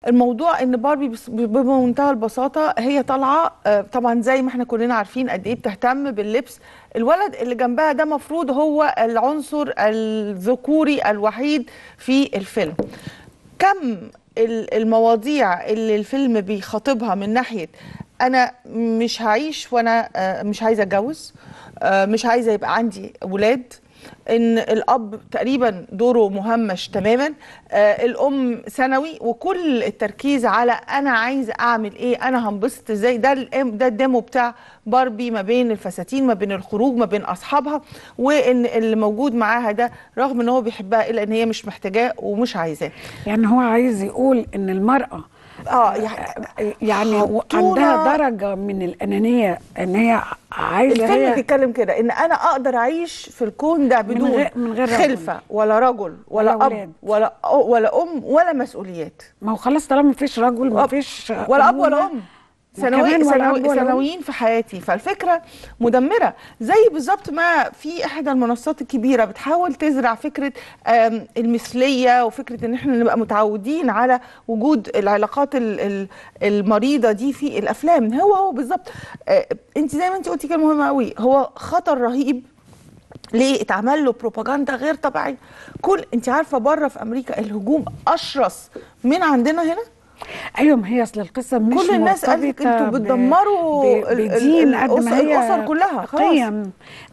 الموضوع ان باربي بس- بمنتهى البساطه هي طالعه آه، طبعا زي ما احنا كلنا عارفين قد ايه بتهتم باللبس الولد اللي جنبها ده مفروض هو العنصر الذكوري الوحيد في الفيلم كم ال- المواضيع اللي الفيلم بيخاطبها من ناحيه انا مش هعيش وانا آه، مش عايزه اتجوز آه، مش عايزه يبقى عندي ولاد ان الاب تقريبا دوره مهمش تماما آه الام ثانوي وكل التركيز على انا عايزه اعمل ايه انا هنبسط ازاي ده الام- ده الديمو بتاع باربي ما بين الفساتين ما بين الخروج ما بين اصحابها وان اللي موجود معاها ده رغم ان هو بيحبها الا ان هي مش محتاجاه ومش عايزاه يعني هو عايز يقول ان المرأة اه يعني يعني حطونا- عندها درجة من الأنانية ان هي عايزة الفيلم هي بيتكلم كده ان انا اقدر اعيش في الكون ده بدون غير- من غير رجل. خلفه ولا رجل ولا, ولا اب ولاد. ولا ولا ام ولا مسؤوليات ما هو خلاص طالما مفيش رجل مفيش ولا اب ولا أمومة. ام وكمان ثانوي ولا ثانوي أب ولا أم. ثانويين في حياتي فالفكره مدمره زي بالظبط ما في احدى المنصات الكبيره بتحاول تزرع فكره آم، المثليه وفكره ان احنا نبقى متعودين على وجود العلاقات ال- ال- المريضه دي في الافلام هو هو بالظبط آه، انت زي ما انت قلتي كلمه مهمه قوي هو خطر رهيب ليه اتعمل له بروباجندا غير طبيعيه كل انت عارفه بره في امريكا الهجوم اشرس من عندنا هنا ايوه ما هي اصل القصه مش كل الناس قالت مرتبطة انتوا ب- بتدمروا ب- ال- ال- بدين قد الأسر- ما هي الأسر كلها، خلاص. قيم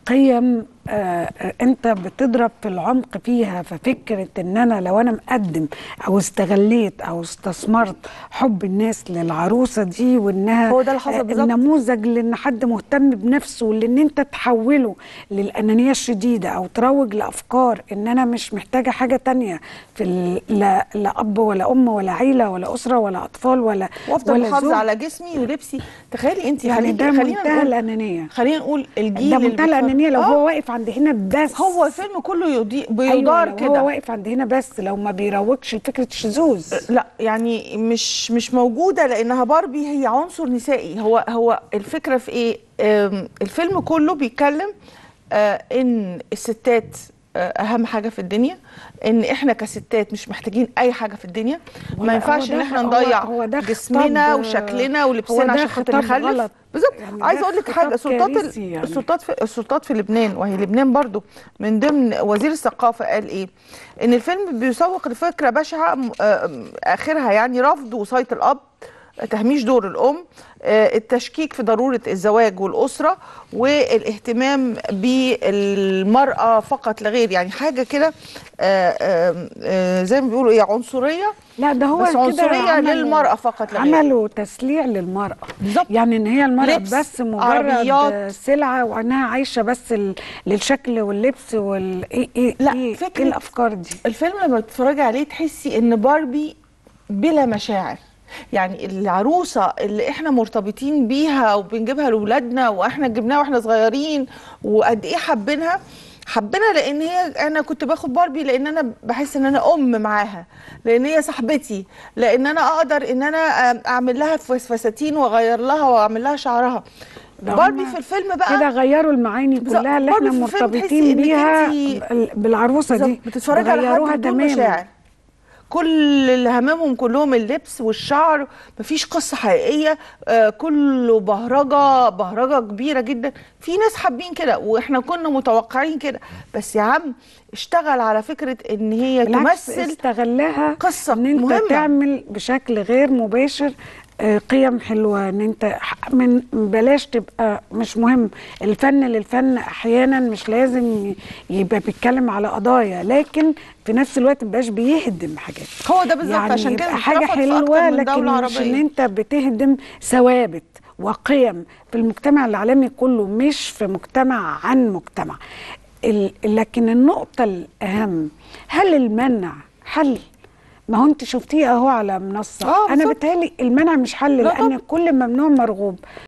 قيم آه آه، انت بتضرب في العمق فيها ففكره ان انا لو انا مقدم او استغليت او استثمرت حب الناس للعروسه دي وانها هو ده اللي حصل آه، بالظبط. النموذج لان حد مهتم بنفسه لان انت تحوله للانانيه الشديده او تروج لافكار ان انا مش محتاجه حاجه تانية في ال- لا, لا اب ولا ام ولا عيله ولا اسره ولا اطفال ولا وافضل ولا محافظه زوج. على جسمي ولبسي تخيلي انت يعني خليكي ده خلينا منتهى نقول الانانيه خلينا نقول الجيل ده اللي منتهى بيتفرج- الانانيه لو آه، هو واقف عند هنا بس هو الفيلم كله يضيء أيوة بيدار لو كده هو واقف عند هنا بس لو ما بيروجش لفكره الشذوذ لا يعني مش مش موجوده لانها باربي هي عنصر نسائي هو هو الفكره في ايه آم، الفيلم كله بيتكلم آه، ان الستات آه، اهم حاجه في الدنيا ان احنا كستات مش محتاجين اي حاجه في الدنيا هو ما ده- ينفعش هو ان ده- احنا هو- نضيع هو ده جسمنا خطاب- وشكلنا هو ولبسنا ده عشان خاطر خطاب نخلف غلط. بالظبط يعني ده عايزه اقول لك حاجه خطاب سلطات ال- كارثي يعني. السلطات في السلطات في لبنان وهي لبنان برضو من ضمن وزير الثقافه قال ايه ان الفيلم بيسوق لفكره بشعه م- آه، اخرها يعني رفض وصايه الاب تهميش دور الام آه، التشكيك في ضروره الزواج والاسره والاهتمام بالمراه فقط لا غير يعني حاجه كده آه، آه، آه، زي ما بيقولوا ايه عنصريه لا ده هو بس كده عنصريه عملوا- للمراه فقط لا غير عملوا تسليع للمرأة بالظبط. يعني ان هي المرأة لبس، بس مجرد عربيات. سلعة وانها عايشة بس ال- للشكل واللبس وال ايه ايه لا، ايه, فكرة- إيه الافكار دي الفيلم لما تتفرجي عليه تحسي ان باربي بلا مشاعر يعني العروسه اللي احنا مرتبطين بيها وبنجيبها لاولادنا واحنا جبناها واحنا صغيرين وقد ايه حابينها حبينا لان هي انا كنت باخد باربي لان انا بحس ان انا ام معاها لان هي صاحبتي لان انا اقدر ان انا اعمل لها فس- فساتين واغير لها واعمل لها شعرها ده باربي هما في الفيلم بقى كده غيروا المعاني بالظبط. كلها اللي برضه احنا في الفيلم تحسي مرتبطين إنك بيها أنتي- بال- بالعروسة دي بالظبط. بتتفرجي على غيروها حد بدون تماما مشاعر كل اللي هممهم كلهم اللبس والشعر مفيش قصة حقيقية آه كله بهرجة بهرجة كبيرة جدا في ناس حابين كده واحنا كنا متوقعين كده بس يا عم اشتغل على فكرة ان هي بالعكس تمثل استغلها قصة ان انت مهمة. تعمل بشكل غير مباشر آه، قيم حلوه ان انت ح- من بلاش تبقى مش مهم الفن للفن احيانا مش لازم ي- يبقى بيتكلم على قضايا لكن في نفس الوقت مبقاش بيهدم حاجات هو ده بالظبط يعني عشان كده يبقى حاجه اترفض في أكتر حلوه من لكن دولة مش ان عربية. انت بتهدم ثوابت وقيم في المجتمع العالمي كله مش في مجتمع عن مجتمع ال- لكن النقطة الأهم هل المنع حل؟ ما هو انت شفتيه اهو على منصة آه، انا بالظبط. بتهيألي المنع مش حل لا لان طبعا. كل ممنوع مرغوب